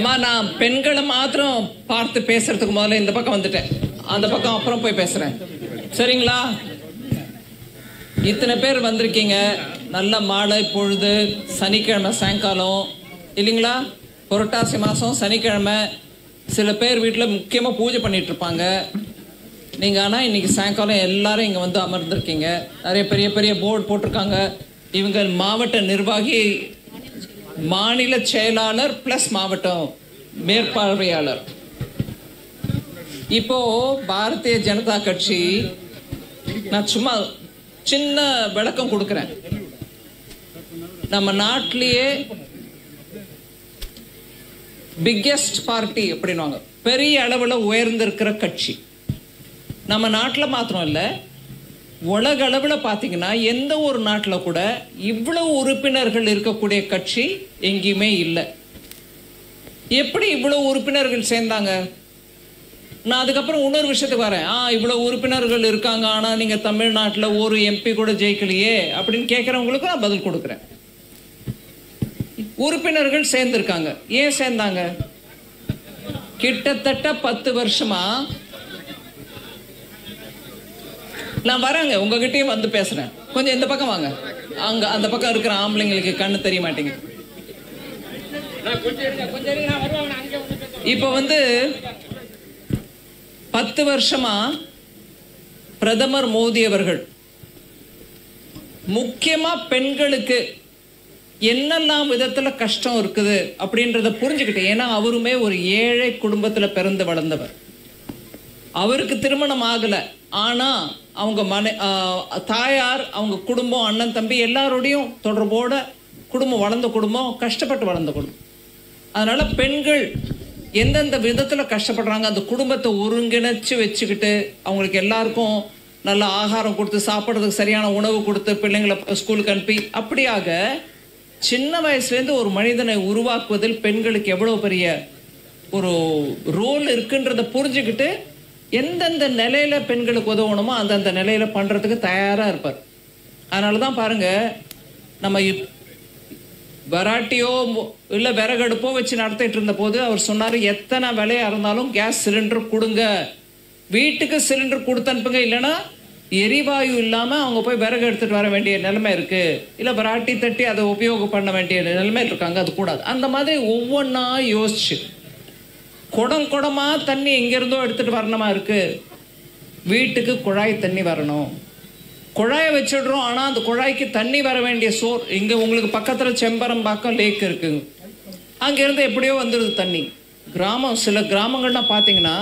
அம்மா நான் பெண்களை மாத்திரம் பார்த்து பேசுறதுக்கு முதல்ல இந்த பக்கம் வந்துட்டேன் அந்த பக்கம் அப்புறம் போய் பேசுறேன் சரிங்களா இத்தனை பேர் வந்திருக்கீங்க நல்ல மாலை பொழுது சனிக்கிழமை சாயங்காலம் இல்லைங்களா புரட்டாசி மாதம் சனிக்கிழமை சில பேர் வீட்டில் முக்கியமாக பூஜை பண்ணிட்டு இருப்பாங்க நீங்கள் ஆனால் இன்னைக்கு சாயங்காலம் எல்லாரும் இங்கே வந்து அமர்ந்திருக்கீங்க நிறைய பெரிய பெரிய போர்டு போட்டிருக்காங்க இவங்க மாவட்ட நிர்வாகி மாநில செயலாளர் பிளஸ் மாவட்டம் மேற்பார்வையாளர் இப்போ பாரதிய ஜனதா கட்சி நான் சும்மா சின்ன விளக்கம் கொடுக்குறேன் நம்ம நாட்டிலேயே பிக்கெஸ்ட் பார்ட்டி அப்படின்னுவாங்க பெரிய அளவில் உயர்ந்திருக்கிற கட்சி நம்ம நாட்டில் மாத்திரம் இல்லை உலக அளவில் பார்த்தீங்கன்னா எந்த ஒரு நாட்டில் கூட இவ்வளவு உறுப்பினர்கள் இருக்கக்கூடிய கட்சி எங்கேயுமே இல்லை எப்படி இவ்வளவு உறுப்பினர்கள் சேர்ந்தாங்க நான் அதுக்கப்புறம் இன்னொரு விஷயத்துக்கு வரேன் ஆ இவ்வளோ உறுப்பினர்கள் இருக்காங்க ஆனால் நீங்கள் தமிழ்நாட்டில் ஒரு எம்பி கூட ஜெயிக்கலையே அப்படின்னு கேட்குறவங்களுக்கு நான் பதில் கொடுக்குறேன் உறுப்பினர்கள் சேர்ந்திருக்காங்க ஏன் சேர்ந்தாங்க கிட்டத்தட்ட பத்து வருஷமா நான் வரேங்க உங்ககிட்டயும் வந்து பேசுறேன் கொஞ்சம் இந்த பக்கம் வாங்க அங்க அந்த பக்கம் இருக்கிற ஆம்பளைங்களுக்கு கண்ணு தெரிய மாட்டேங்குது இப்போ வந்து பத்து வருஷமா பிரதமர் மோடி அவர்கள் முக்கியமா பெண்களுக்கு என்னெல்லாம் விதத்துல கஷ்டம் இருக்குது அப்படின்றத புரிஞ்சுக்கிட்டு ஏன்னா அவருமே ஒரு ஏழை குடும்பத்துல பிறந்து வளர்ந்தவர் அவருக்கு திருமணம் ஆகல ஆனா அவங்க மனை ஆஹ் தாயார் அவங்க குடும்பம் அண்ணன் தம்பி எல்லாரோடையும் தொடர்போட குடும்பம் வளர்ந்த குடும்பம் கஷ்டப்பட்டு வளர்ந்த குடும்பம் அதனால பெண்கள் எந்தெந்த விதத்துல கஷ்டப்படுறாங்க அந்த குடும்பத்தை ஒருங்கிணைச்சு வச்சுக்கிட்டு அவங்களுக்கு எல்லாருக்கும் நல்ல ஆகாரம் கொடுத்து சாப்பிட்றதுக்கு சரியான உணவு கொடுத்து பிள்ளைங்களை ஸ்கூலுக்கு அனுப்பி அப்படியாக சின்ன வயசுலேருந்து ஒரு மனிதனை உருவாக்குவதில் பெண்களுக்கு எவ்வளோ பெரிய ஒரு ரோல் இருக்குன்றத புரிஞ்சுக்கிட்டு எந்தெந்த நிலையில பெண்களுக்கு உதவணுமோ அந்தந்த நிலையில பண்றதுக்கு தயாரா இருப்பார் அதனால தான் பாருங்க நம்ம இப்- வராட்டியோ மு- இல்ல விறகடுப்போ வச்சு நடத்திட்டு இருந்த போது அவர் சொன்னாரு எத்தனை விலையா இருந்தாலும் கேஸ் சிலிண்டர் கொடுங்க வீட்டுக்கு சிலிண்டர் கொடுத்து அனுப்புங்க இல்லைன்னா எரிவாயு இல்லாம அவங்க போய் விறகு எடுத்துட்டு வர வேண்டிய நிலைமை இருக்கு இல்ல வராட்டி தட்டி அதை உபயோகம் பண்ண வேண்டிய நிலைமை இருக்காங்க அது கூடாது அந்த மாதிரி ஒவ்வொன்றா யோசிச்சு குடம் குடமா தண்ணி எங்கிருந்தோ எடுத்துட்டு வரணுமா இருக்கு வீட்டுக்கு குழாய் தண்ணி வரணும் குழாயை வச்சிடுறோம் ஆனா அந்த குழாய்க்கு தண்ணி வர வேண்டிய சோர் இங்க உங்களுக்கு பக்கத்துல செம்பரம்பாக்கம் லேக் இருக்குங்க அங்கிருந்து எப்படியோ வந்துடுது தண்ணி கிராமம் சில கிராமங்கள்லாம் பார்த்தீங்கன்னா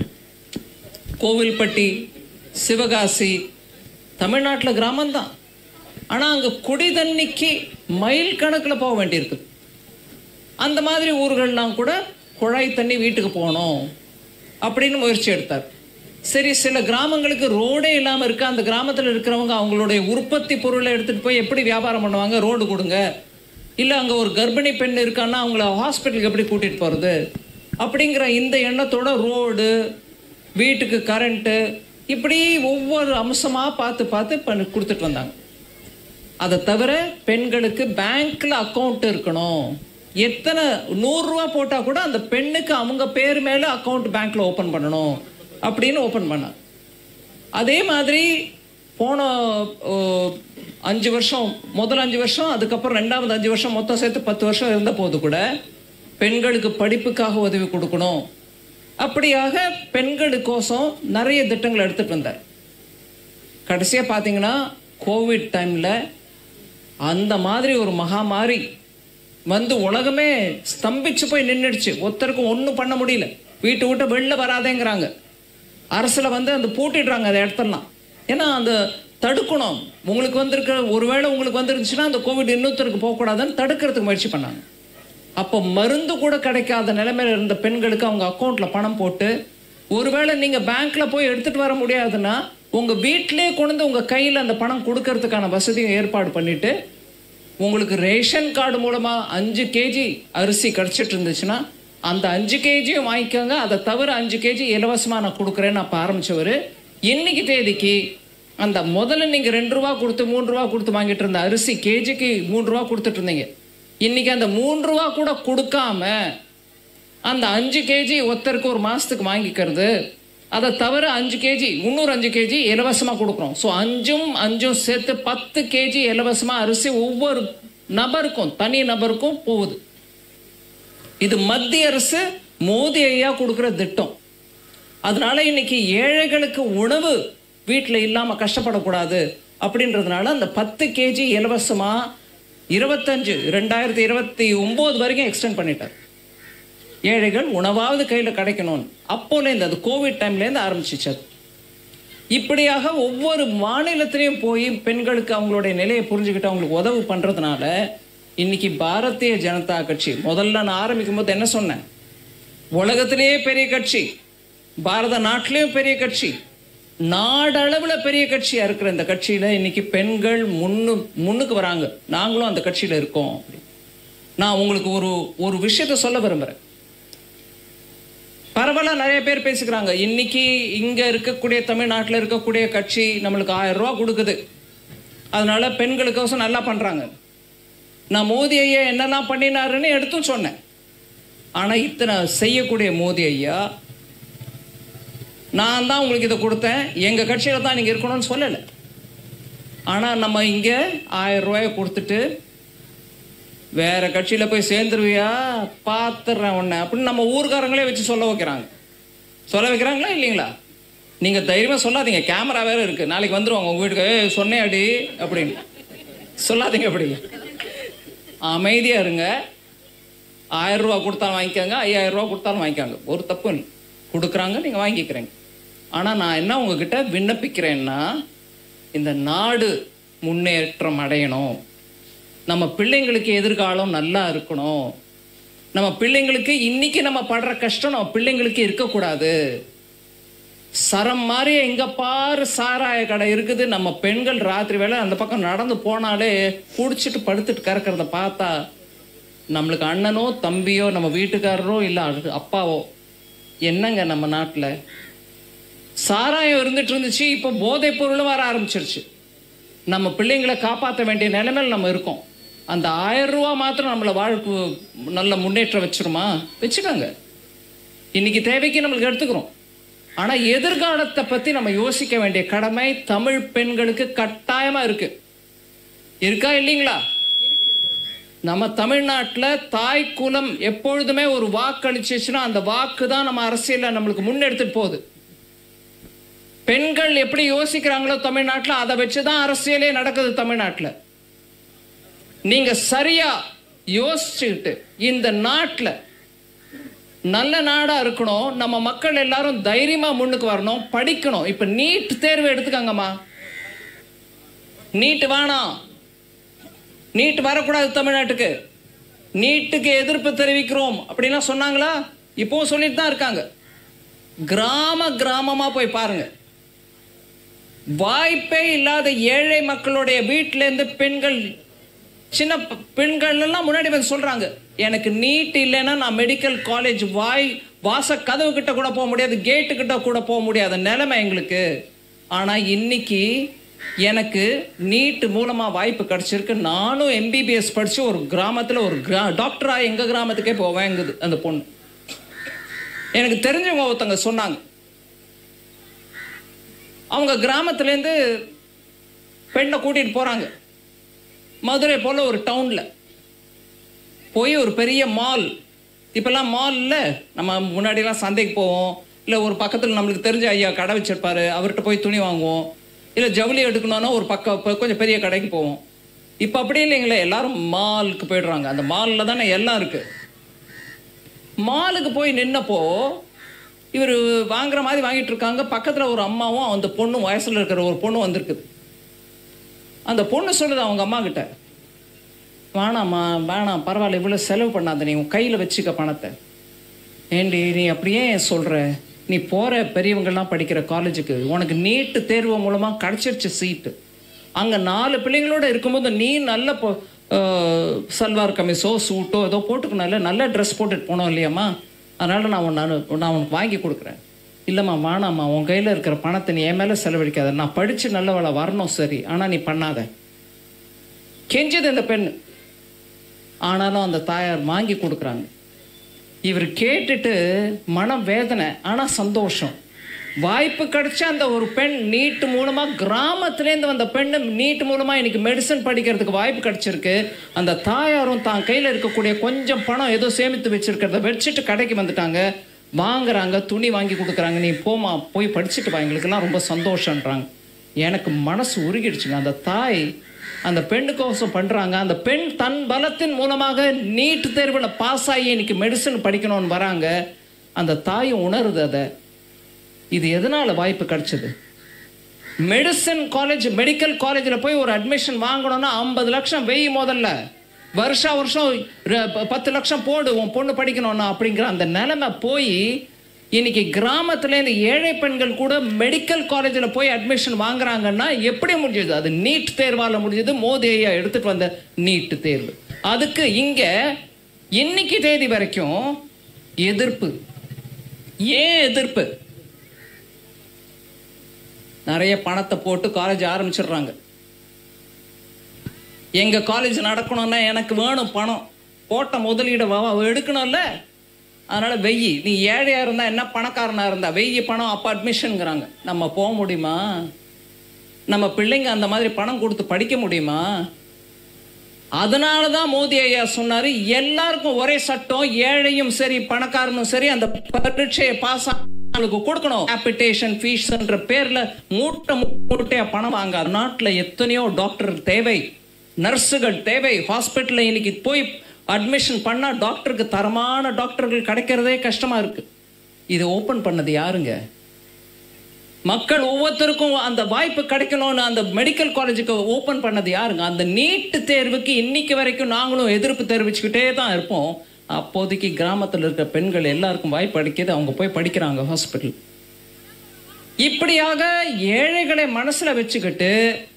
கோவில்பட்டி சிவகாசி தமிழ்நாட்டில் கிராமம்தான் ஆனால் அங்கே குடி தண்ணிக்கு மைல் கணக்கில் போக வேண்டியிருக்கு அந்த மாதிரி ஊர்கள்லாம் கூட குழாய் தண்ணி வீட்டுக்கு போகணும் அப்படின்னு முயற்சி எடுத்தார் சரி சில கிராமங்களுக்கு ரோடே இல்லாமல் இருக்கு அந்த கிராமத்தில் இருக்கிறவங்க அவங்களுடைய உற்பத்தி பொருளை எடுத்துகிட்டு போய் எப்படி வியாபாரம் பண்ணுவாங்க ரோடு கொடுங்க இல்லை அங்கே ஒரு கர்ப்பிணி பெண் இருக்கான்னா அவங்கள ஹாஸ்பிட்டலுக்கு எப்படி கூட்டிகிட்டு போகிறது அப்படிங்கிற இந்த எண்ணத்தோட ரோடு வீட்டுக்கு கரண்ட்டு இப்படி ஒவ்வொரு அம்சமாக பார்த்து பார்த்து பண்ணி கொடுத்துட்டு வந்தாங்க அதை தவிர பெண்களுக்கு பேங்க்ல அக்கௌண்ட் இருக்கணும் எத்தனை நூறுரூவா போட்டால் கூட அந்த பெண்ணுக்கு அவங்க பேர் மேலே அக்கௌண்ட் பேங்க்ல ஓப்பன் பண்ணணும் அப்படின்னு ஓப்பன் பண்ணாங்க அதே மாதிரி போன ஓ, அஞ்சு வருஷம் முதல் அஞ்சு வருஷம் அதுக்கப்புறம் ரெண்டாவது அஞ்சு வருஷம் மொத்தம் சேர்த்து பத்து வருஷம் இருந்த போது கூட பெண்களுக்கு படிப்புக்காக உதவி கொடுக்கணும் அப்படியாக பெண்களுக்கோசம் நிறைய திட்டங்கள் எடுத்துட்டு வந்தார் கடைசியாக பார்த்தீங்கன்னா கோவிட் டைமில் அந்த மாதிரி ஒரு மகாமாரி வந்து உலகமே ஸ்தம்பிச்சு போய் நின்றுடுச்சு ஒருத்தருக்கும் ஒன்றும் பண்ண முடியல வீட்டை விட்டு வெளில வராதேங்கிறாங்க அரசில் வந்து அந்த பூட்டிடுறாங்க அந்த இடத்தெல்லாம் ஏன்னா அந்த தடுக்கணும் உங்களுக்கு வந்திருக்க ஒருவேளை உங்களுக்கு வந்துருந்துச்சுன்னா அந்த கோவிட் இன்னொருத்தருக்கு போகக்கூடாதுன்னு தடுக்கிறதுக்கு முயற்சி பண்ணாங்க அப்போ மருந்து கூட கிடைக்காத நிலைமையில இருந்த பெண்களுக்கு அவங்க அக்கௌண்ட்ல பணம் போட்டு ஒருவேளை நீங்க பேங்க்ல போய் எடுத்துட்டு வர முடியாதுன்னா உங்க வீட்டிலே கொண்டு வந்து உங்க கையில அந்த பணம் கொடுக்கறதுக்கான வசதியும் ஏற்பாடு பண்ணிட்டு உங்களுக்கு ரேஷன் கார்டு மூலமா அஞ்சு கேஜி அரிசி கிடைச்சிட்டு இருந்துச்சுன்னா அந்த அஞ்சு கேஜியும் வாங்கிக்கோங்க அதை தவிர அஞ்சு கேஜி இலவசமா நான் கொடுக்குறேன்னு அப்போ ஆரம்பிச்சவர் இன்னைக்கு தேதிக்கு அந்த முதல்ல நீங்க ரெண்டு ரூபா கொடுத்து மூணு ரூபா கொடுத்து வாங்கிட்டு இருந்த அரிசி கேஜிக்கு மூணு ரூபா கொடுத்துட்டு இருந்தீங்க இன்னைக்கு அந்த மூணு ரூபா கூட கொடுக்காம அந்த அஞ்சு கேஜி ஒருத்தருக்கு ஒரு மாதத்துக்கு வாங்கிக்கிறது அதை தவிர அஞ்சு கேஜி முந்நூறு அஞ்சு கேஜி இலவசமாக கொடுக்குறோம் ஸோ அஞ்சும் அஞ்சும் சேர்த்து பத்து கேஜி இலவசமாக அரிசி ஒவ்வொரு நபருக்கும் தனி நபருக்கும் போகுது இது மத்திய அரசு மோடி ஐயா கொடுக்குற திட்டம் அதனால இன்னைக்கு ஏழைகளுக்கு உணவு வீட்டில் இல்லாமல் கஷ்டப்படக்கூடாது அப்படின்றதுனால அந்த பத்து கேஜி இலவசமாக இருபத்தஞ்சு ரெண்டாயிரத்தி இருபத்தி ஒம்பது வரைக்கும் எக்ஸ்டெண்ட் பண்ணிட்டார் ஏழைகள் உணவாவது கையில் கிடைக்கணும்னு அப்போலேருந்து அது கோவிட் டைம்லேருந்து ஆரம்பிச்சிச்சு அது இப்படியாக ஒவ்வொரு மாநிலத்திலையும் போய் பெண்களுக்கு அவங்களுடைய நிலையை புரிஞ்சுக்கிட்டு அவங்களுக்கு உதவு பண்ணுறதுனால இன்னைக்கு பாரதிய ஜனதா கட்சி முதல்ல நான் ஆரம்பிக்கும் போது என்ன சொன்னேன் உலகத்திலேயே பெரிய கட்சி பாரத நாட்டிலேயும் பெரிய கட்சி நாடளவில் பெரிய கட்சியாக இருக்கிற இந்த கட்சியில் இன்னைக்கு பெண்கள் முன்னு முன்னுக்கு வராங்க நாங்களும் அந்த கட்சியில் இருக்கோம் நான் உங்களுக்கு ஒரு ஒரு விஷயத்த சொல்ல விரும்புகிறேன் பரவலாக நிறைய பேர் பேசிக்கிறாங்க இன்னைக்கு இங்கே இருக்கக்கூடிய தமிழ்நாட்டில் இருக்கக்கூடிய கட்சி நம்மளுக்கு ஆயிரம் ரூபா கொடுக்குது அதனால பெண்களுக்கோசம் நல்லா பண்ணுறாங்க நான் மோதி ஐயா என்னெல்லாம் பண்ணினாருன்னு எடுத்தும் சொன்னேன் ஆனால் இத்தனை செய்யக்கூடிய மோதி ஐயா நான் தான் உங்களுக்கு இதை கொடுத்தேன் எங்கள் கட்சியில் தான் நீங்கள் இருக்கணும்னு சொல்லலை ஆனால் நம்ம இங்கே ஆயிரம் ரூபாயை கொடுத்துட்டு வேற கட்சியில் போய் சேர்ந்துருவியா பார்த்துடுறேன் உன்னை அப்படின்னு நம்ம ஊர்க்காரங்களே வச்சு சொல்ல வைக்கிறாங்க சொல்ல வைக்கிறாங்களா இல்லைங்களா நீங்கள் தைரியமாக சொல்லாதீங்க கேமரா வேற இருக்குது நாளைக்கு வந்துருவாங்க உங்கள் வீட்டுக்கு "ஏய், சொன்னேன் அடி அப்படின்னு சொல்லாதீங்க அப்படி அமைதியாக இருங்க ஆயிரம் ரூபா கொடுத்தாலும் வாங்கிக்கோங்க ஐயாயிரம் ரூபா கொடுத்தாலும் வாங்கிக்கோங்க ஒரு தப்பு இல்லை கொடுக்குறாங்க நீங்கள் வாங்கிக்கிறீங்க ஆனால் நான் என்ன உங்ககிட்ட விண்ணப்பிக்கிறேன்னா இந்த நாடு முன்னேற்றம் அடையணும் நம்ம பிள்ளைங்களுக்கு எதிர்காலம் நல்லா இருக்கணும் நம்ம பிள்ளைங்களுக்கு இன்னைக்கு நம்ம படுற கஷ்டம் நம்ம பிள்ளைங்களுக்கு இருக்கக்கூடாது சரம் மாதிரி எங்க பாரு சாராய கடை இருக்குது நம்ம பெண்கள் ராத்திரி வேளை அந்த பக்கம் நடந்து போனாலே குடிச்சிட்டு படுத்துட்டு கறக்கிறத பார்த்தா நம்மளுக்கு அண்ணனோ தம்பியோ நம்ம வீட்டுக்காரரோ இல்லை அப்பாவோ என்னங்க நம்ம நாட்டில் சாராயம் இருந்துட்டு இருந்துச்சு இப்போ போதைப் பொருளும் வர ஆரம்பிச்சிருச்சு நம்ம பிள்ளைங்களை காப்பாற்ற வேண்டிய நிலைமையில் நம்ம இருக்கோம் அந்த ஆயிரம் ரூபா மாத்திரம் நம்மளை வாழ்க்கை நல்ல முன்னேற்றம் வச்சிருமா வச்சுக்கோங்க இன்னைக்கு தேவைக்கு நம்மளுக்கு எடுத்துக்கிறோம் ஆனால் எதிர்காலத்தை பற்றி நம்ம யோசிக்க வேண்டிய கடமை தமிழ் பெண்களுக்கு கட்டாயமாக இருக்கு இருக்கா இல்லைங்களா நம்ம தமிழ்நாட்டில் தாய் குலம் எப்பொழுதுமே ஒரு வாக்கு அளிச்சிச்சுன்னா அந்த வாக்கு தான் நம்ம அரசியலில் நம்மளுக்கு முன்னெடுத்துட்டு போகுது பெண்கள் எப்படி யோசிக்கிறாங்களோ தமிழ்நாட்டில் அதை வச்சு தான் அரசியலே நடக்குது தமிழ்நாட்டில் நீங்க சரியா யோசிச்சுக்கிட்டு இந்த நாட்டில் நல்ல நாடா இருக்கணும் நம்ம மக்கள் எல்லாரும் தைரியமா முன்னுக்கு வரணும் படிக்கணும் இப்ப நீட் தேர்வு எடுத்துக்கங்கம்மா நீட் வேணாம் நீட் வரக்கூடாது தமிழ்நாட்டுக்கு நீட்டுக்கு எதிர்ப்பு தெரிவிக்கிறோம் அப்படின்லாம் சொன்னாங்களா இப்போவும் சொல்லிட்டு தான் இருக்காங்க கிராம கிராமமா போய் பாருங்க வாய்ப்பே இல்லாத ஏழை மக்களுடைய வீட்டிலேருந்து பெண்கள் சின்ன ப- பெண்கள் எல்லாம் முன்னாடி வந்து சொல்றாங்க எனக்கு நீட் இல்லைன்னா நான் மெடிக்கல் காலேஜ் வாய் வாச கதவு கிட்ட கூட போக முடியாது கேட்டு கிட்ட கூட போக முடியாத நிலைமை எங்களுக்கு ஆனா இன்னைக்கு எனக்கு நீட் மூலமா வாய்ப்பு கிடைச்சிருக்கு நானும் எம்பிபிஎஸ் படிச்சு ஒரு கிராமத்துல ஒரு கிரா டாக்டரா எங்க கிராமத்துக்கே போவேங்குது அந்த பொண்ணு எனக்கு தெரிஞ்சவங்க ஒருத்தங்க சொன்னாங்க அவங்க கிராமத்துலேருந்து பெண்ணை கூட்டிட்டு போறாங்க மதுரை போல ஒரு டவுன்ல போய் ஒரு பெரிய மால் இப்பெல்லாம் மால்ல நம்ம முன்னாடிலாம் சந்தைக்கு போவோம் இல்லை ஒரு பக்கத்தில் நம்மளுக்கு தெரிஞ்ச ஐயா கடை வச்சிருப்பாரு அவர்கிட்ட போய் துணி வாங்குவோம் இல்லை ஜவுளி எடுக்கணும்னா ஒரு பக்கம் இப்போ கொஞ்சம் பெரிய கடைக்கு போவோம் இப்போ அப்படி இல்லைங்களே எல்லாரும் மாலுக்கு போயிடுறாங்க அந்த மாலில் தானே எல்லாம் இருக்கு மாலுக்கு போய் நின்னப்போ இவர் வாங்குற மாதிரி வாங்கிட்டு இருக்காங்க பக்கத்தில் ஒரு அம்மாவும் அந்த பொண்ணும் வயசில் இருக்கிற ஒரு பொண்ணு வந்திருக்குது அந்த பொண்ணு சொல்லுது அவங்க அம்மா கிட்ட வேணாம்மா வேணாம் பரவாயில்ல இவ்வளோ செலவு பண்ணாத நீ உன் கையில் வச்சுக்க பணத்தை ஏண்டி நீ அப்படியே சொல்கிற நீ போகிற பெரியவங்கெல்லாம் படிக்கிற காலேஜுக்கு உனக்கு நீட்டு தேர்வு மூலமாக கிடச்சிருச்சு சீட்டு அங்கே நாலு பிள்ளைங்களோட இருக்கும்போது நீ நல்ல பொ அஹ், சல்வார் கமிஸோ சூட்டோ ஏதோ போட்டுக்கணும்ல நல்ல ட்ரெஸ் போட்டுட்டு போனோம் இல்லையாம்மா அதனால் நான் உன்னை அனு- நான் உனக்கு வாங்கி கொடுக்குறேன் இல்லைம்மா வேணாம்மா உன் கையில் இருக்கிற பணத்தை நீ என் மேலே செலவழிக்காத நான் படித்து நல்லவளை வரணும் சரி ஆனால் நீ பண்ணாத கெஞ்சது இந்த பெண் ஆனாலும் அந்த தாயார் வாங்கி கொடுக்குறாங்க இவர் கேட்டுட்டு மனம் வேதனை ஆனால் சந்தோஷம் வாய்ப்பு கிடைச்சா அந்த ஒரு பெண் நீட் மூலமாக கிராமத்துலேருந்து வந்த பெண்ணு நீட் மூலமாக இன்னைக்கு மெடிசன் படிக்கிறதுக்கு வாய்ப்பு கிடைச்சிருக்கு அந்த தாயாரும் தான் கையில் இருக்கக்கூடிய கொஞ்சம் பணம் ஏதோ சேமித்து வச்சிருக்கிறத வச்சுட்டு கடைக்கு வந்துட்டாங்க வாங்குறாங்க துணி வாங்கி கொடுக்குறாங்க நீ போமா போய் படிச்சுட்டு வா எங்களுக்கெல்லாம் ரொம்ப சந்தோஷன்றாங்க எனக்கு மனசு உருகிடுச்சுங்க அந்த தாய் அந்த பெண்ணுக்கோசம் பண்ணுறாங்க அந்த பெண் தன் பலத்தின் மூலமாக நீட் தேர்வில் பாஸ் ஆகி இன்னைக்கு மெடிசன் படிக்கணும்னு வராங்க அந்த தாயும் உணருது அதை இது எதனால் வாய்ப்பு கிடைச்சது மெடிசன் காலேஜ் மெடிக்கல் காலேஜில் போய் ஒரு அட்மிஷன் வாங்கணும்னா ஐம்பது லட்சம் வெய் முதல்ல வருஷா வருஷம் ர- ப- பத்து லட்சம் போடு உன் பொண்ணு படிக்கணும்னா அப்படிங்கிற அந்த நிலைமை போய் இன்னைக்கு கிராமத்துலேருந்து ஏழை பெண்கள் கூட மெடிக்கல் காலேஜில் போய் அட்மிஷன் வாங்குறாங்கன்னா எப்படி முடிஞ்சது அது நீட் தேர்வால் முடிஞ்சது மோதி ஐயா எடுத்துட்டு வந்த நீட் தேர்வு அதுக்கு இங்கே இன்னைக்கு தேதி வரைக்கும் எதிர்ப்பு ஏன் எதிர்ப்பு நிறைய பணத்தை போட்டு காலேஜ் ஆரம்பிச்சிடுறாங்க எங்க காலேஜ் நடக்கணும்னா எனக்கு வேணும் பணம் போட்ட முதலீடு வா- வா- எடுக்கணும்ல அதனால வெய்யி நீ ஏழையா இருந்தா என்ன பணக்காரனா இருந்தா வெய்யி பணம் அப்போ அட்மிஷனுங்கிறாங்க நம்ம போக முடியுமா நம்ம பிள்ளைங்க அந்த மாதிரி பணம் கொடுத்து படிக்க முடியுமா அதனால தான் மோடி ஐயா சொன்னாரு எல்லாருக்கும் ஒரே சட்டம் ஏழையும் சரி பணக்காரனும் சரி அந்த பரீட்சையை பாஸ் அவங்களுக்கு கொடுக்கணும் கேபிட்டேஷன் ஃபீஸ்ன்ற பேர்ல மூட்டை மூட்டையா பணம் வாங்க நாட்டுல எத்தனையோ டாக்டர் தேவை நர்ஸுகள் தேவை ஹாஸ்பிட்டல்ல இன்னைக்கு போய் அட்மிஷன் பண்ணா டாக்டருக்கு தரமான டாக்டர்கள் கிடைக்கிறதே கஷ்டமா இருக்கு இது ஓபன் பண்ணது யாருங்க மக்கள் ஒவ்வொருத்தருக்கும் அந்த வாய்ப்பு கிடைக்கணும்னு அந்த மெடிக்கல் காலேஜுக்கு ஓபன் பண்ணது யாருங்க அந்த நீட் தேர்வுக்கு இன்னைக்கு வரைக்கும் நாங்களும் எதிர்ப்பு தெரிவிச்சுக்கிட்டே தான் இருப்போம் அப்போதைக்கு கிராமத்தில் இருக்கிற பெண்கள் எல்லாருக்கும் வாய்ப்பு அடிக்கிறது அவங்க போய் படிக்கிறாங்க ஹாஸ்பிட்டல் இப்படியாக ஏழைகளை மனசுல வச்சுக்கிட்டு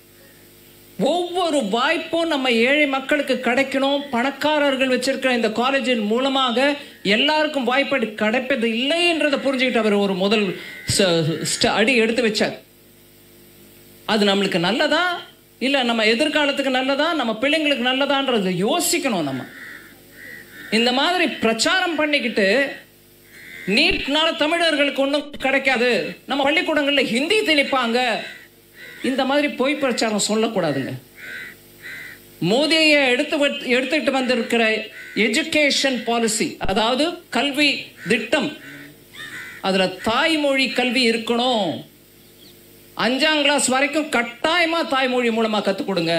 ஒவ்வொரு வாய்ப்பும் நம்ம ஏழை மக்களுக்கு கிடைக்கணும் பணக்காரர்கள் வச்சிருக்கிற இந்த காலேஜின் மூலமாக எல்லாருக்கும் வாய்ப்பு கிடைப்பது இல்லை என்றதை புரிஞ்சுக்கிட்டு அவர் ஒரு முதல் ச- ஸ்ட- அடி எடுத்து வச்சார் அது நம்மளுக்கு நல்லதா இல்லை நம்ம எதிர்காலத்துக்கு நல்லதா நம்ம பிள்ளைங்களுக்கு நல்லதான்றது யோசிக்கணும் நம்ம இந்த மாதிரி பிரச்சாரம் பண்ணிக்கிட்டு நீட்னால தமிழர்களுக்கு ஒன்றும் கிடைக்காது நம்ம பள்ளிக்கூடங்களில் ஹிந்தி திணிப்பாங்க இந்த மாதிரி பொய் பிரச்சாரம் சொல்லக்கூடாதுங்க மோதியை எடுத்து வ- எடுத்துக்கிட்டு வந்திருக்கிற எஜுகேஷன் பாலிசி அதாவது கல்வி திட்டம் அதுல தாய்மொழி கல்வி இருக்கணும் அஞ்சாம் கிளாஸ் வரைக்கும் கட்டாயமா தாய்மொழி மூலமா கத்துக் கொடுங்க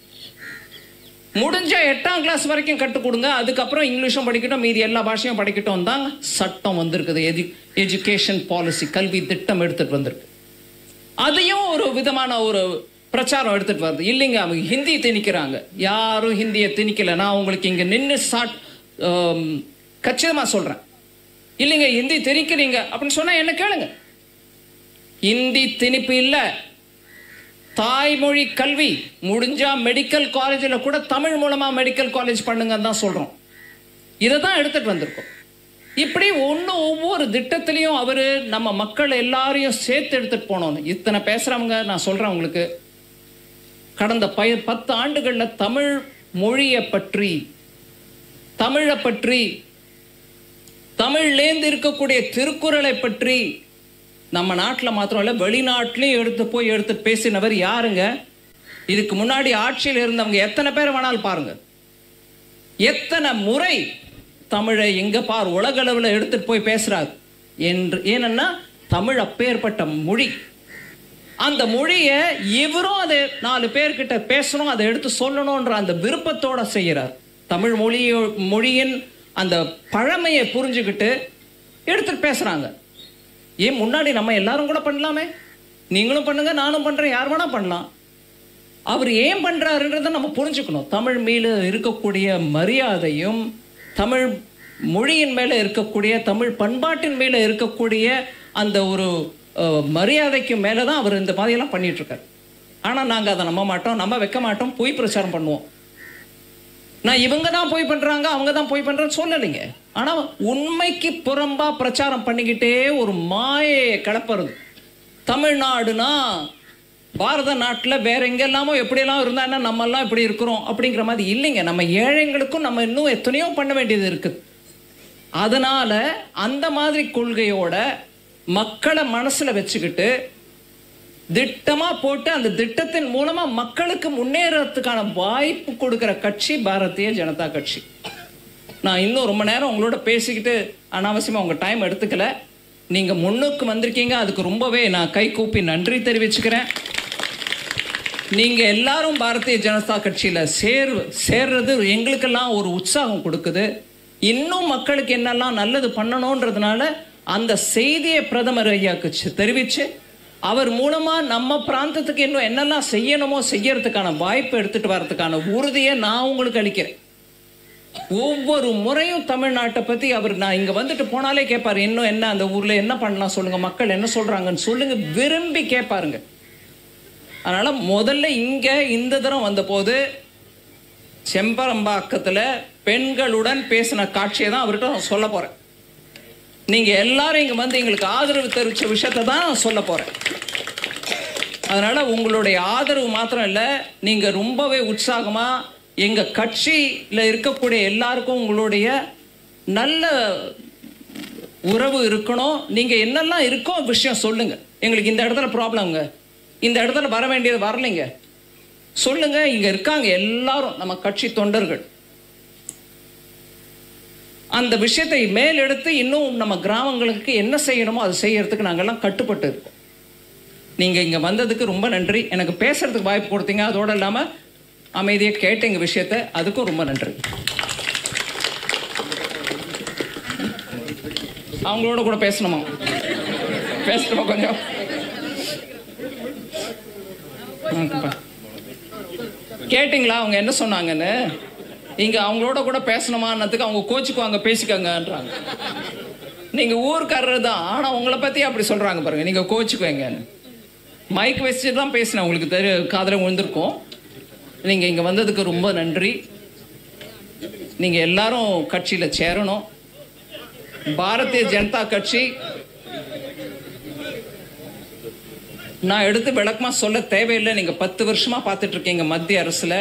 முடிஞ்ச எட்டாம் கிளாஸ் வரைக்கும் கற்றுக் கொடுங்க அதுக்கப்புறம் இங்கிலீஷும் படிக்கட்டும் மீதி எல்லா பாஷையும் படிக்கட்டும் தான் சட்டம் வந்திருக்குது எஜு எஜுகேஷன் பாலிசி கல்வி திட்டம் எடுத்துட்டு வந்திருக்கு அதையும் ஒரு விதமான ஒரு பிரச்சாரம் எடுத்துட்டு வருது இல்லைங்க அவங்க ஹிந்தி திணிக்கிறாங்க யாரும் ஹிந்தியை திணிக்கல நான் உங்களுக்கு இங்க நின்று சாட் ஆம், கச்சிதமா சொல்றேன் இல்லைங்க ஹிந்தி திணிக்கிறீங்க அப்படின்னு சொன்னா என்ன கேளுங்க ஹிந்தி திணிப்பு இல்ல தாய்மொழி கல்வி முடிஞ்சா மெடிக்கல் காலேஜில் கூட தமிழ் மூலமா மெடிக்கல் காலேஜ் பண்ணுங்கன்னு தான் சொல்றோம் இதை தான் எடுத்துட்டு வந்திருக்கோம் இப்படி ஒன்று ஒவ்வொரு திட்டத்திலையும் அவர் நம்ம மக்கள் எல்லாரையும் சேர்த்து எடுத்துட்டு போனோம் இத்தனை பேசுறவங்க நான் சொல்றேன் உங்களுக்கு கடந்த பய பத்து ஆண்டுகளில் தமிழ் மொழியை பற்றி தமிழை பற்றி தமிழ்லேந்து இருக்கக்கூடிய திருக்குறளை பற்றி நம்ம நாட்டில் மாத்திரம் இல்லை வெளிநாட்டிலையும் எடுத்து போய் எடுத்து பேசினவர் யாருங்க இதுக்கு முன்னாடி ஆட்சியில் இருந்தவங்க எத்தனை பேர் வேணாலும் பாருங்க எத்தனை முறை தமிழை எங்க பார் உலகளவில் எடுத்துட்டு போய் பேசுறார் என்று ஏனென்னா தமிழ் அப்பேற்பட்ட மொழி அந்த மொழியை இவரும் அதை நாலு பேர்கிட்ட பேசணும் அதை எடுத்து சொல்லணுன்ற அந்த விருப்பத்தோட செய்கிறார் தமிழ் மொழியோ மொழியின் அந்த பழமையை புரிஞ்சுக்கிட்டு எடுத்துட்டு பேசுறாங்க ஏன் முன்னாடி நம்ம எல்லாரும் கூட பண்ணலாமே நீங்களும் பண்ணுங்க நானும் பண்றேன் யார் வேணா பண்ணலாம் அவர் ஏன் பண்றாருன்றதை நம்ம புரிஞ்சுக்கணும் தமிழ் மீது இருக்கக்கூடிய மரியாதையும் தமிழ் மொழியின் மேல இருக்கக்கூடிய தமிழ் பண்பாட்டின் மேல இருக்கக்கூடிய அந்த ஒரு அஹ், மரியாதைக்கு மேல தான் அவர் இந்த மாதிரியெல்லாம் பண்ணிட்டு இருக்காரு ஆனா நாங்க அதை நம்ப மாட்டோம் நம்ம வைக்க மாட்டோம் பொய் பிரச்சாரம் பண்ணுவோம் நான் இவங்க தான் போய் பண்றாங்க அவங்க தான் போய் பண்றேன்னு சொல்லலைங்க ஆனா உண்மைக்கு புறம்பா பிரச்சாரம் பண்ணிக்கிட்டே ஒரு மாயையை கிளப்புறது தமிழ்நாடுனா பாரத நாட்டில் வேற எங்கெல்லாமோ எப்படியெல்லாம் இருந்தா என்ன நம்ம எல்லாம் இப்படி இருக்கிறோம் அப்படிங்கிற மாதிரி இல்லைங்க நம்ம ஏழைங்களுக்கும் நம்ம இன்னும் எத்தனையோ பண்ண வேண்டியது இருக்குது அதனால அந்த மாதிரி கொள்கையோட மக்களை மனசுல வச்சுக்கிட்டு திட்டமா போட்டு அந்த திட்டத்தின் மூலமா மக்களுக்கு முன்னேறதுக்கான வாய்ப்பு கொடுக்கிற கட்சி பாரதிய ஜனதா கட்சி நான் இன்னும் ரொம்ப நேரம் உங்களோட பேசிக்கிட்டு அனாவசியமா உங்க டைம் எடுத்துக்கல நீங்க முன்னுக்கு வந்திருக்கீங்க அதுக்கு ரொம்பவே நான் கை கூப்பி நன்றி தெரிவிச்சுக்கிறேன் நீங்க எல்லாரும் பாரதிய ஜனதா கட்சியில சேர் சேர்றது எங்களுக்கெல்லாம் ஒரு உற்சாகம் கொடுக்குது இன்னும் மக்களுக்கு என்னெல்லாம் நல்லது பண்ணணுன்றதுனால அந்த செய்தியை பிரதமர் ஐயாக்கு சி- தெரிவிச்சு அவர் மூலமா நம்ம பிராந்தத்துக்கு இன்னும் என்னெல்லாம் செய்யணுமோ செய்யறதுக்கான வாய்ப்பு எடுத்துட்டு வர்றதுக்கான உறுதியை நான் உங்களுக்கு அளிக்கிறேன் ஒவ்வொரு முறையும் தமிழ்நாட்டை பத்தி அவர் நான் இங்க வந்துட்டு போனாலே கேட்பாரு இன்னும் என்ன அந்த ஊர்ல என்ன பண்ணலாம் சொல்லுங்க மக்கள் என்ன சொல்றாங்கன்னு சொல்லுங்க விரும்பி கேட்பாருங்க அதனால முதல்ல இங்க இந்த தரம் வந்தபோது செம்பரம்பாக்கத்துல பெண்களுடன் பேசின காட்சியை தான் அவர்கிட்ட நான் சொல்ல போறேன் நீங்க எல்லாரும் இங்க வந்து எங்களுக்கு ஆதரவு தெரிவிச்ச விஷயத்தை தான் நான் சொல்ல போறேன் அதனால உங்களுடைய ஆதரவு மாத்திரம் இல்ல நீங்க ரொம்பவே உற்சாகமா எங்க கட்சியில இருக்கக்கூடிய எல்லாருக்கும் உங்களுடைய நல்ல உறவு இருக்கணும் நீங்க என்னெல்லாம் இருக்கோ விஷயம் சொல்லுங்க எங்களுக்கு இந்த இடத்துல ப்ராப்ளம்ங்க இந்த இடத்துல வர வேண்டியது வரலைங்க சொல்லுங்க இங்க இருக்காங்க எல்லாரும் நம்ம கட்சி தொண்டர்கள் அந்த விஷயத்தை மேலெடுத்து இன்னும் நம்ம கிராமங்களுக்கு என்ன செய்யணுமோ அது செய்யறதுக்கு நாங்கெல்லாம் கட்டுப்பட்டு இருக்கோம் நீங்க இங்க வந்ததுக்கு ரொம்ப நன்றி எனக்கு பேசுறதுக்கு வாய்ப்பு கொடுத்தீங்க அதோட இல்லாம அமைதியா கேட்டீங்க விஷயத்த அதுக்கும் ரொம்ப நன்றி அவங்களோட கூட பேசணுமா பேசணுமா கொஞ்சம் ஆ, கேட்டிங்களா அவங்க என்ன சொன்னாங்கன்னு இங்க அவங்களோட கூட பேசணுமான்னதுக்கு அவங்க கோச்சுக்குவாங்க பேசிக்கங்கன்றாங்க நீங்க ஊர்க்காரர் தான் ஆனா உங்களை பத்தி அப்படி சொல்றாங்க பாருங்க நீங்க கோச்சுக்குவீங்கன்னு மைக் வச்சுட்டு தான் பேசினேன் உங்களுக்கு தெரிய காதல விழுந்திருக்கும் நீங்க இங்க வந்ததுக்கு ரொம்ப நன்றி நீங்க எல்லாரும் கட்சியில சேரணும் பாரதிய ஜனதா கட்சி நான் எடுத்து விளக்கமா சொல்ல தேவையில்லை நீங்க பத்து வருஷமா பார்த்துட்டு இருக்கீங்க மத்திய அரசுல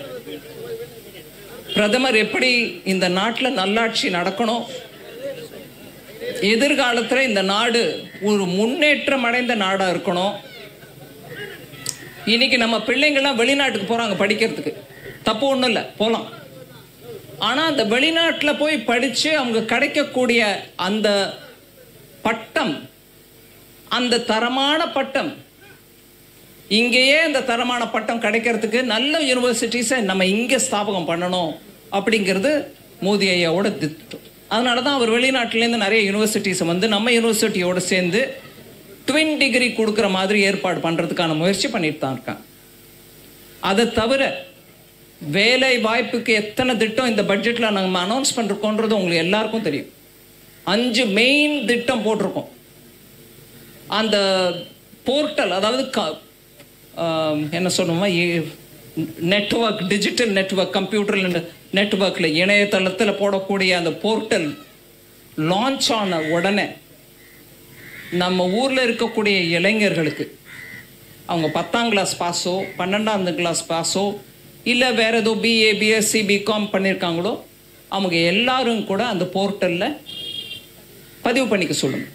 பிரதமர் எப்படி இந்த நாட்டுல நல்லாட்சி நடக்கணும் எதிர்காலத்துல இந்த நாடு ஒரு முன்னேற்றம் அடைந்த நாடா இருக்கணும் இன்னைக்கு நம்ம பிள்ளைங்கள்லாம் வெளிநாட்டுக்கு போறாங்க படிக்கிறதுக்கு தப்பு ஒண்ணும் இல்லை போலாம் ஆனா அந்த வெளிநாட்டுல போய் படிச்சு அவங்க கிடைக்கக்கூடிய அந்த பட்டம் அந்த தரமான பட்டம் இங்கேயே இந்த தரமான பட்டம் கிடைக்கிறதுக்கு நல்ல யூனிவர்சிட்டிஸை நம்ம இங்கே ஸ்தாபகம் பண்ணணும் அப்படிங்கிறது மோடி ஐயாவோட திட்டம் அதனால தான் அவர் வெளிநாட்டிலேருந்து நிறைய யூனிவர்சிட்டிஸை வந்து நம்ம யூனிவர்சிட்டியோட சேர்ந்து ட்வின் டிகிரி கொடுக்குற மாதிரி ஏற்பாடு பண்ணுறதுக்கான முயற்சி பண்ணிட்டு தான் இருக்காங்க அதை தவிர வேலை வாய்ப்புக்கு எத்தனை திட்டம் இந்த பட்ஜெட்டில் நம்ம அனௌன்ஸ் பண்ணிருக்கோன்றது உங்களுக்கு எல்லாருக்கும் தெரியும் அஞ்சு மெயின் திட்டம் போட்டிருக்கோம் அந்த போர்ட்டல் அதாவது க- ஆம், என்ன சொல்லணுமா நெட்வொர்க் டிஜிட்டல் நெட்வொர்க் கம்ப்யூட்டர் நெட்வொர்க்கில் இணையதளத்தில் போடக்கூடிய அந்த போர்ட்டல் லான்ச் ஆன உடனே நம்ம ஊரில் இருக்கக்கூடிய இளைஞர்களுக்கு அவங்க பத்தாம் கிளாஸ் பாஸோ பன்னெண்டாம் கிளாஸ் பாஸோ இல்லை வேற ஏதோ பிஏ பிஎஸ்சி பிகாம் பண்ணியிருக்காங்களோ அவங்க எல்லாரும் கூட அந்த போர்ட்டலில் பதிவு பண்ணிக்க சொல்லுங்க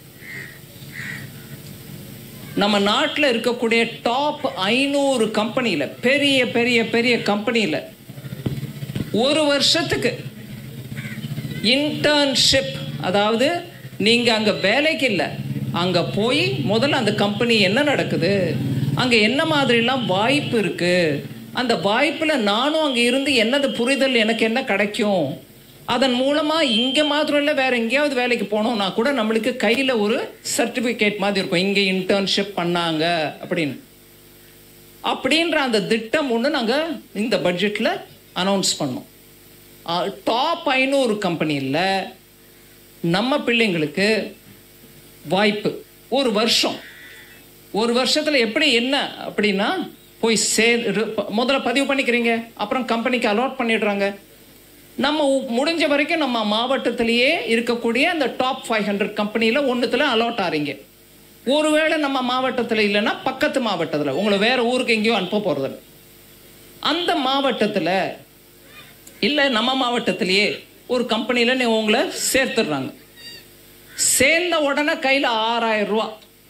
நம்ம நாட்டில் இருக்கக்கூடிய டாப் ஐநூறு கம்பெனியில் பெரிய பெரிய பெரிய கம்பெனியில் ஒரு வருஷத்துக்கு இன்டர்ன்ஷிப் அதாவது நீங்க அங்க வேலைக்கு இல்லை அங்க போய் முதல்ல அந்த கம்பெனி என்ன நடக்குது அங்க என்ன மாதிரிலாம் வாய்ப்பு இருக்கு அந்த வாய்ப்புல நானும் அங்க இருந்து என்னது புரிதல் எனக்கு என்ன கிடைக்கும் அதன் மூலமா இங்க மாத்திரம் இல்லை வேற எங்கேயாவது வேலைக்கு போனோம்னா கூட நம்மளுக்கு கையில ஒரு சர்டிபிகேட் மாதிரி இருக்கும் இங்க இன்டர்ன்ஷிப் பண்ணாங்க அப்படின்னு அப்படின்ற அந்த திட்டம் ஒன்று நாங்கள் இந்த பட்ஜெட்டில் அனௌன்ஸ் பண்ணோம் டாப் ஐநூறு கம்பெனியில் நம்ம பிள்ளைங்களுக்கு வாய்ப்பு ஒரு வருஷம் ஒரு வருஷத்தில் எப்படி என்ன அப்படின்னா போய் சே ரு- ப- முதல்ல பதிவு பண்ணிக்கிறீங்க அப்புறம் கம்பெனிக்கு அலாட் பண்ணிடுறாங்க நம்ம உ- முடிஞ்ச வரைக்கும் நம்ம மாவட்டத்திலேயே இருக்கக்கூடிய அந்த டாப் ஃபைவ் ஹண்ட்ரட் கம்பெனியில் ஒன்றுத்தில் அலாட் ஆறீங்க ஒருவேளை நம்ம மாவட்டத்தில் இல்லைன்னா பக்கத்து மாவட்டத்தில் உங்களை வேற ஊருக்கு எங்கேயோ அனுப்ப போகிறதில்ல அந்த மாவட்டத்தில் இல்லை நம்ம மாவட்டத்திலேயே ஒரு கம்பெனியில் நீ உங்களை சேர்த்துடுறாங்க சேர்ந்த உடனே கையில் ஆறாயிரம் ரூபா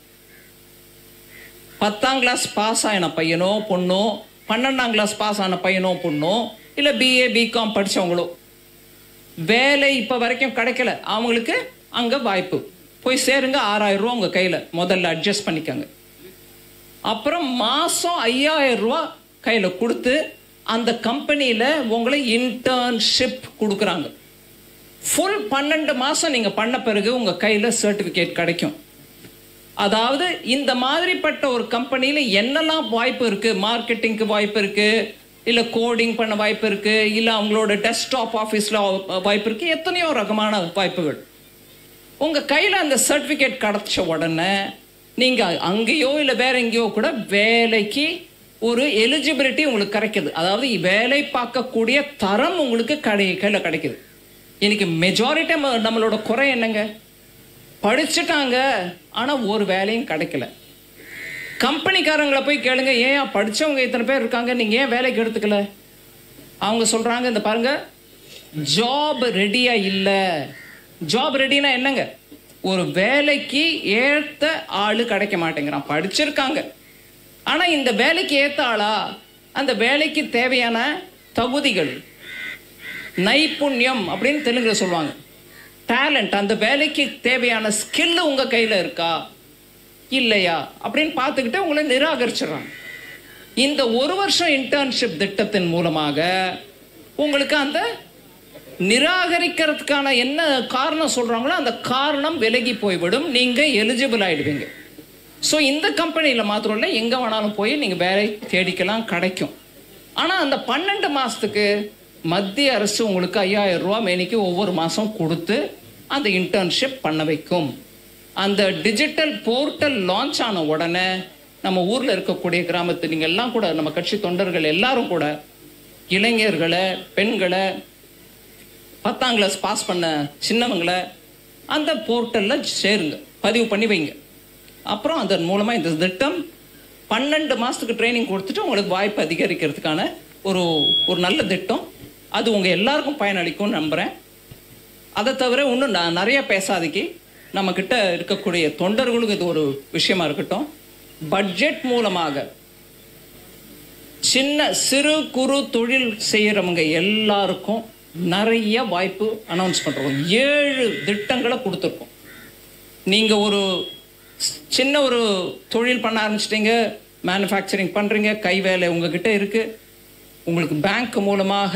பத்தாம் கிளாஸ் பாஸ் ஆன பையனோ பொண்ணோ பன்னெண்டாம் கிளாஸ் பாஸ் ஆன பையனோ பொண்ணோ இல்லை பிஏ பிகாம் படித்தவங்களோ வேலை இப்போ வரைக்கும் கிடைக்கல அவங்களுக்கு அங்கே வாய்ப்பு போய் சேருங்க ஆறாயிரம் ரூபா உங்கள் கையில் முதல்ல அட்ஜஸ்ட் பண்ணிக்கோங்க அப்புறம் மாதம் ஐயாயிரம் ரூபா கையில் கொடுத்து அந்த கம்பெனியில் உங்களை இன்டர்ன்ஷிப் கொடுக்குறாங்க ஃபுல் பன்னெண்டு மாதம் நீங்கள் பண்ண பிறகு உங்கள் கையில் சர்டிஃபிகேட் கிடைக்கும் அதாவது இந்த மாதிரிப்பட்ட ஒரு கம்பெனியில் என்னெல்லாம் வாய்ப்பு இருக்குது மார்க்கெட்டிங்க்கு வாய்ப்பு இருக்குது இல்லை கோடிங் பண்ண வாய்ப்பு இருக்குது இல்லை அவங்களோட டெஸ்க்டாப் ஆஃபீஸில் வாய்ப்பு இருக்குது எத்தனையோ ரகமான வாய்ப்புகள் உங்கள் கையில் அந்த சர்டிஃபிகேட் கிடச்ச உடனே நீங்கள் அங்கேயோ இல்லை வேற எங்கேயோ கூட வேலைக்கு ஒரு எலிஜிபிலிட்டி உங்களுக்கு கிடைக்குது அதாவது வேலை பார்க்கக்கூடிய தரம் உங்களுக்கு கடை கையில் கிடைக்குது இன்னைக்கு மெஜாரிட்டி நம்மளோட குறை என்னங்க படிச்சுட்டாங்க ஆனால் ஒரு வேலையும் கிடைக்கல கம்பெனிக்காரங்களை போய் கேளுங்க ஏன் படிச்சவங்க இத்தனை பேர் இருக்காங்க நீங்கள் ஏன் வேலைக்கு எடுத்துக்கல அவங்க சொல்கிறாங்க இந்த பாருங்க ஜாப் ரெடியா இல்லை ஜாப் ரெடினா என்னங்க ஒரு வேலைக்கு ஏற்ற ஆளு கிடைக்க மாட்டேங்கிறான் படிச்சிருக்காங்க ஆனா இந்த வேலைக்கு ஏத்த ஆளா அந்த வேலைக்கு தேவையான தகுதிகள் நைப்புண்ணியம் அப்படின்னு தெலுங்குல சொல்லுவாங்க டேலண்ட் அந்த வேலைக்கு தேவையான ஸ்கில் உங்க கையில இருக்கா இல்லையா அப்படின்னு பார்த்துக்கிட்டு உங்களை நிராகரிச்சிடுறாங்க இந்த ஒரு வருஷம் இன்டர்ன்ஷிப் திட்டத்தின் மூலமாக உங்களுக்கு அந்த நிராகரிக்கிறதுக்கான என்ன காரணம் சொல்றாங்களோ அந்த காரணம் விலகி போய்விடும் நீங்க எலிஜிபிள் ஆயிடுவீங்க ஸோ இந்த கம்பெனியில் மாத்திரம் இல்லை எங்கே வேணாலும் போய் நீங்கள் வேலை தேடிக்கலாம் கிடைக்கும் ஆனால் அந்த பன்னெண்டு மாதத்துக்கு மத்திய அரசு உங்களுக்கு ஐயாயிரம் ரூபா மேனிக்கு ஒவ்வொரு மாதம் கொடுத்து அந்த இன்டர்ன்ஷிப் பண்ண வைக்கும் அந்த டிஜிட்டல் போர்ட்டல் லான்ச் ஆன உடனே நம்ம ஊரில் இருக்கக்கூடிய கிராமத்து நீங்கள் எல்லாம் கூட நம்ம கட்சி தொண்டர்கள் எல்லாரும் கூட இளைஞர்களை பெண்களை பத்தாம் கிளாஸ் பாஸ் பண்ண சின்னவங்களை அந்த போர்ட்டலில் சேருங்க பதிவு பண்ணி வைங்க அப்புறம் அதன் மூலமாக இந்த திட்டம் பன்னெண்டு மாதத்துக்கு ட்ரைனிங் கொடுத்துட்டு உங்களுக்கு வாய்ப்பு அதிகரிக்கிறதுக்கான ஒரு ஒரு நல்ல திட்டம் அது உங்கள் எல்லாருக்கும் பயனளிக்கும்னு நம்புகிறேன் அதை தவிர இன்னும் நான் நிறைய பேசாதக்கு நம்மக்கிட்ட இருக்கக்கூடிய தொண்டர்களுக்கு இது ஒரு விஷயமா இருக்கட்டும் பட்ஜெட் மூலமாக சின்ன சிறு குறு தொழில் செய்கிறவங்க எல்லாருக்கும் நிறைய வாய்ப்பு அனௌன்ஸ் பண்ணுறோம் ஏழு திட்டங்களை கொடுத்துருக்கோம் நீங்கள் ஒரு சின்ன ஒரு தொழில் பண்ண ஆரம்பிச்சிட்டிங்க மேனுஃபேக்சரிங் பண்ணுறீங்க கை வேலை உங்ககிட்ட இருக்குது உங்களுக்கு பேங்க் மூலமாக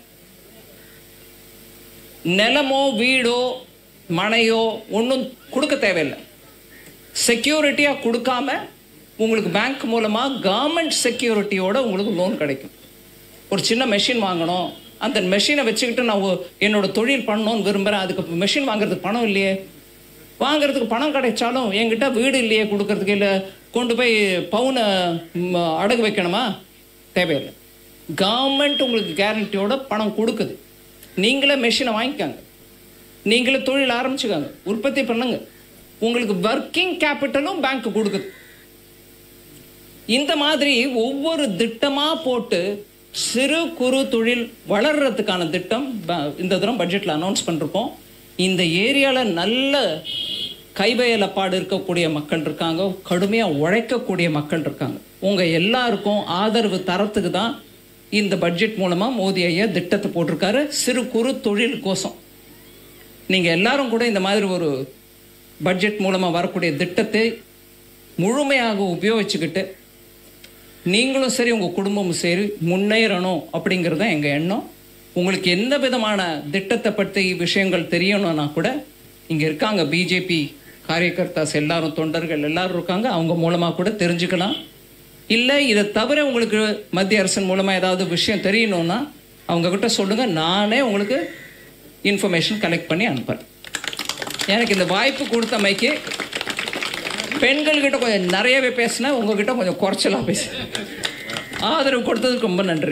நிலமோ வீடோ மனையோ ஒன்றும் கொடுக்க தேவையில்லை செக்யூரிட்டியாக கொடுக்காம உங்களுக்கு பேங்க் மூலமாக கவர்மெண்ட் செக்யூரிட்டியோட உங்களுக்கு லோன் கிடைக்கும் ஒரு சின்ன மெஷின் வாங்கணும் அந்த மெஷினை வச்சுக்கிட்டு நான் ஒ- என்னோட தொழில் பண்ணணும்னு விரும்புகிறேன் அதுக்கு மெஷின் வாங்குறதுக்கு பணம் இல்லையே வாங்குறதுக்கு பணம் கிடைச்சாலும் என்கிட்ட வீடு இல்லையே கொடுக்கறதுக்கு இல்லை கொண்டு போய் பவுனை ம், அடகு வைக்கணுமா தேவையில்லை கவர்மெண்ட் உங்களுக்கு கேரண்டியோட பணம் கொடுக்குது நீங்களே மெஷினை வாங்கிக்கோங்க நீங்களே தொழில் ஆரம்பிச்சுக்கோங்க உற்பத்தி பண்ணுங்க உங்களுக்கு ஒர்க்கிங் கேபிட்டலும் பேங்க் கொடுக்குது இந்த மாதிரி ஒவ்வொரு திட்டமா போட்டு சிறு குறு தொழில் வளர்றதுக்கான திட்டம் ப- இந்த தரம் பட்ஜெட்ல அனௌன்ஸ் பண்ணிருக்கோம் இந்த ஏரியால நல்ல கைவயலப்பாடு இருக்கக்கூடிய மக்கள் இருக்காங்க கடுமையா உழைக்கக்கூடிய மக்கள் இருக்காங்க உங்க எல்லாருக்கும் ஆதரவு தரத்துக்கு தான் இந்த பட்ஜெட் மூலமா மோடி ஐயா திட்டத்தை போட்டிருக்காரு சிறு குறு தொழில் கோசம் நீங்க எல்லாரும் கூட இந்த மாதிரி ஒரு பட்ஜெட் மூலமா வரக்கூடிய திட்டத்தை முழுமையாக உபயோகிச்சுக்கிட்டு நீங்களும் சரி உங்க குடும்பமும் சரி முன்னேறணும் அப்படிங்கிறது தான் எங்க எண்ணம் உங்களுக்கு எந்த விதமான திட்டத்தை பற்றி விஷயங்கள் தெரியணும்னா கூட இங்க இருக்காங்க பிஜேபி காரியகர்த்தாஸ் எல்லாரும் தொண்டர்கள் எல்லாரும் இருக்காங்க அவங்க மூலமா கூட தெரிஞ்சுக்கலாம் இல்லை இதை தவிர உங்களுக்கு மத்திய அரசின் மூலமா ஏதாவது விஷயம் தெரியணும்னா அவங்க கிட்ட சொல்லுங்க நானே உங்களுக்கு இன்ஃபர்மேஷன் கலெக்ட் பண்ணி அனுப்புறேன் எனக்கு இந்த வாய்ப்பு கொடுத்தமைக்கு பெண்கள்கிட்ட கொஞ்சம் நிறையவே பேசினேன் உங்ககிட்ட கொஞ்சம் குறைச்சலா பேசு ஆதரவு கொடுத்ததுக்கு ரொம்ப நன்றி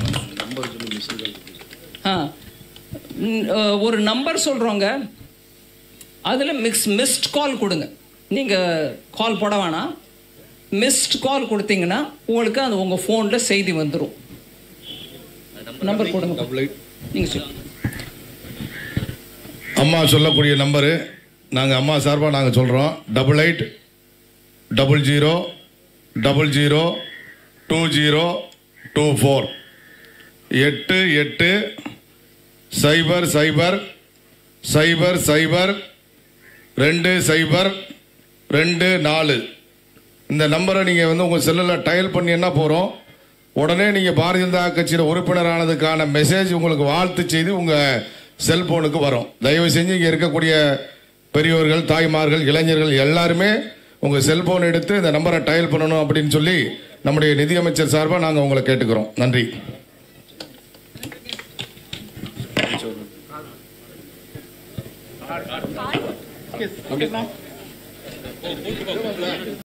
ஆ ம், அஹ், ஒரு நம்பர் சொல்கிறோங்க அதில் மிக்ஸ் மிஸ்ட் கால் கொடுங்க நீங்கள் கால் போட வேணாம் மிஸ்ட் கால் கொடுத்தீங்கன்னா உங்களுக்கு அது உங்கள் ஃபோனில் செய்தி வந்துடும் நம்பர் கொடுங்க நீங்கள் சொல்லுங்கள் அம்மா சொல்லக்கூடிய நம்பரு நாங்கள் அம்மா சார்பாக நாங்கள் சொல்கிறோம் double eight double zero double zero two zero two four எட்டு எட்டு சைபர் சைபர் சைபர் சைபர் ரெண்டு சைபர் ரெண்டு நாலு இந்த நம்பரை நீங்கள் வந்து உங்கள் செல்லில் டயல் பண்ணீங்கன்னா போகிறோம் உடனே நீங்கள் பாரதிய ஜனதா கட்சியில் உறுப்பினரானதுக்கான மெசேஜ் உங்களுக்கு வாழ்த்து செய்து உங்கள் செல்போனுக்கு வரும் தயவு செஞ்சு இங்கே இருக்கக்கூடிய பெரியோர்கள் தாய்மார்கள் இளைஞர்கள் எல்லாருமே உங்கள் செல்போன் எடுத்து இந்த நம்பரை டயல் பண்ணணும் அப்படின்னு சொல்லி நம்முடைய நிதியமைச்சர் சார்பாக நாங்கள் உங்களை கேட்டுக்கிறோம் நன்றி